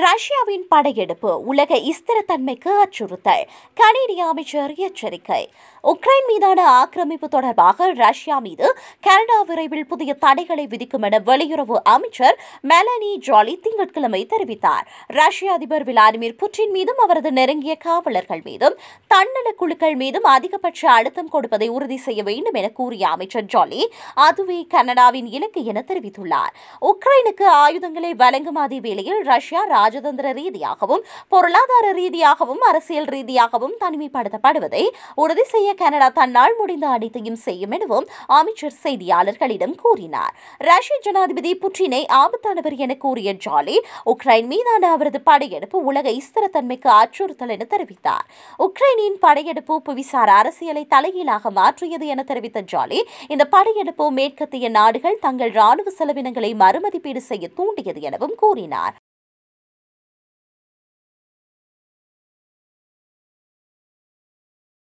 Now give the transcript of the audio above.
ரஷ்யாவின் படையெடுப்பு உலக ஸ்திரத்தன்மைக்கு அச்சுறுத்தல் கனேடிய அமைச்சர் எச்சரிக்கை உக்ரைன் மீதான ஆக்கிரமிப்பு தொடர்பாக ரஷ்யா மீது கனடா விரைவில் புதிய தடைகளை விதிக்கும் என வெளியுறவு அமைச்சர் மெலனி ஜாலி திங்கட்கிழமை தெரிவித்தார் ரஷ்ய அதிபர் விளாடிமிர் புட்டின் மீதும் அவரது நெருங்கிய காவலர்கள் மீதும் தன்னல குழுக்கள் மீதும் அதிகபட்ச அழுத்தம் கொடுப்பதை உறுதி செய்ய வேண்டும் என கூறிய அமைச்சர் ஜாலி அதுவே கனடாவின் இலக்கு என தெரிவித்துள்ளார் உக்ரைனுக்கு ஆயுதங்களை வழங்கும் அதே வேளையில் ரஷ்யா ராஜதந்திர ரீதியாகவும் பொருளாதார ரீதியாகவும் அரசியல் ரீதியாகவும் தனிமைப்படுத்தப்படுவதை உறுதி செய்ய கனடா தன்னால் முடிந்த அனைத்தையும் செய்யும் எனவும் அமைச்சர் செய்தியாளர்களிடம் கூறினார் ரஷ்ய ஜனாதிபதி புட்டினை ஆபத்தானவர் என கூறிய ஜாலி உக்ரைன் மீதான அவரது படையெடுப்பு உலக ஸ்திரத்தன்மைக்கு அச்சுறுத்தல் என தெரிவித்தார் உக்ரைனின் படையெடுப்பு புவிசார் அரசியலை தலைகீழாக மாற்றியது என தெரிவித்த ஜாலி இந்த படையெடுப்பு மேற்கத்திய நாடுகள் தங்கள் ராணுவ செலவினங்களை மறுமதிப்பீடு செய்ய தூண்டியது எனவும் கூறினார்